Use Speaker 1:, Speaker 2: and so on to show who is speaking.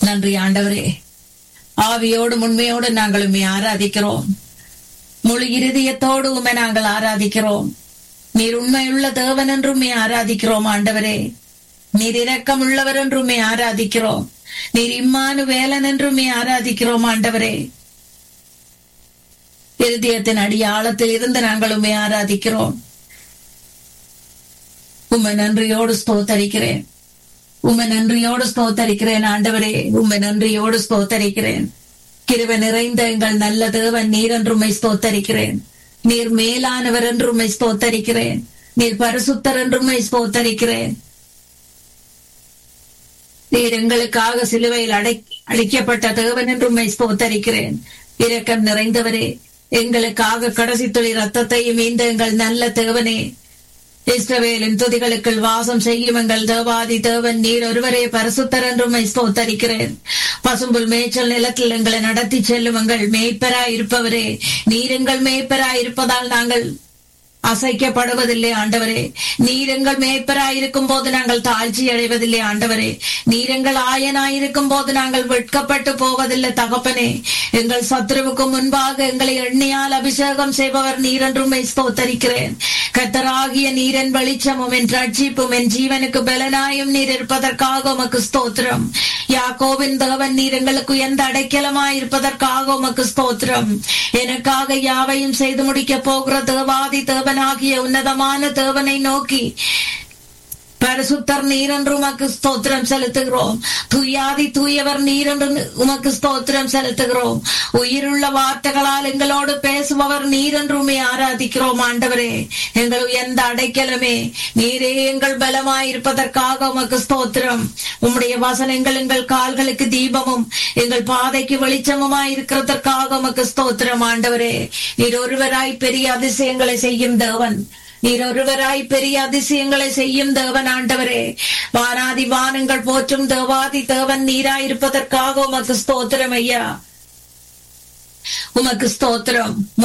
Speaker 1: நன்றி ஆண்டவரே ஆவியோடு உண்மையோடு நாங்கள் உண்மை ஆராதிக்கிறோம் முழு இருதயத்தோடு உண்மை நாங்கள் ஆராதிக்கிறோம் நீர் உண்மையுள்ள தேவன் என்று உண்மை ஆராதிக்கிறோம் ஆண்டவரே நீர் இரக்கம் உள்ளவர் என்று உண்மை ஆராதிக்கிறோம் நீர் இம்மானு வேலன் என்று உண்மை ஆராதிக்கிறோம் ஆண்டவரே இருதயத்தின் அடியாழத்தில் இருந்து நாங்கள் உண்மை ஆராதிக்கிறோம் உண்மை நன்றியோடு ஸ்தோத்தரிக்கிறேன் உண்மை நன்றியோடு ஸ்தோத்தரிக்கிறேன் ஆண்டவரே உண்மை நன்றியோடு ஸ்தோத்தரிக்கிறேன் கிருபை நிறைந்த எங்கள் நல்ல தேவன் நீர் என்றுமை ஸ்தோத்தரிக்கிறேன் நீர் மேலானவர் என்றுமை ஸ்தோத்தரிக்கிறேன் நீர் பரிசுத்தர் என்றுமை ஸ்தோத்தரிக்கிறேன் நீர் எங்களுக்காக சிலுவையில் அடை அழிக்கப்பட்ட தேவன் என்றுமை ஸ்தோத்தரிக்கிறேன் இரக்கம் நிறைந்தவரே எங்களுக்காக கடைசி துளி ரத்தத்தையும் இந்த எங்கள் நல்ல தேவனே இஸ்ரவேலின் துதிகளுக்குள் வாசம் செய்யும் எங்கள் தேவாதி தேவன் நீர் ஒருவரே பரிசுத்தர் என்றும் ஸ்தோத்தரிக்கிறேன் பசும்புல் மேய்ச்சல் நிலத்தில் எங்களை நடத்தி செல்லும் எங்கள் மேய்ப்பராய் இருப்பவரே நீர் எங்கள் மேய்ப்பராய் இருப்பதால் நாங்கள் அசைக்கப்படுவதில்லை ஆண்டவரே நீரங்கள் மேய்ப்பராயிருக்கும் போது நாங்கள் தாழ்ச்சி அடைவதில்லை ஆண்டவரே நீரங்கள் ஆயனாயிருக்கும் போது நாங்கள் வெட்கப்பட்டு போவதில்லை தகப்பனே எங்கள் சத்ருவுக்கு முன்பாக எங்களை எண்ணியால் அபிஷேகம் செய்பவர் நீரென்றும் ஸ்தோத்தரிக்கிறேன் கத்தராகிய நீரன் வெளிச்சமும் என் ரட்சிப்பும் என் ஜீவனுக்கு பலனாயும் நீர் இருப்பதற்காக உமக்கு ஸ்தோத்திரம் யாக்கோவின் தேவன் நீர் எங்களுக்கு எந்த அடைக்கலமாய் இருப்பதற்காக உமக்கு ஸ்தோத்திரம் எனக்காக யாவையும் செய்து முடிக்க போகிற தேவாதி தேவனாகிய உன்னதமான தேவனை நோக்கி பரிசுத்தர் நீரென்று உமக்கு ஸ்தோத்திரம் செலுத்துகிறோம் துயாதி தூயவர் நீரென்று உமக்கு ஸ்தோத்திரம் செலுத்துகிறோம் உயிருள்ள வார்த்தைகளால் எங்களோடு பேசுபவர் நீரென்று உண்மை ஆராதிக்கிறோம் ஆண்டவரே எங்கள் எந்த அடைக்கலமே நீரே எங்கள் பலமாயிருப்பதற்காக உமக்கு ஸ்தோத்திரம் உம்முடைய வசனங்கள் எங்கள் கால்களுக்கு தீபமும் எங்கள் பாதைக்கு வெளிச்சமுமாய் இருக்கிறதற்காக உமக்கு ஸ்தோத்திரம் ஆண்டவரே நீர் ஒருவராய் பெரிய அதிசயங்களை செய்யும் தேவன் நீர் ஒருவராய் பெரிய அதிசயங்களை செய்யும் தேவன் ஆண்டவரே வானாதி வானங்கள் போற்றும் தேவாதி தேவன் நீராயிருப்பதற்காக உமக்கு ஸ்தோத்திரம் ஐயா உமக்கு ஸ்தோத்திரம்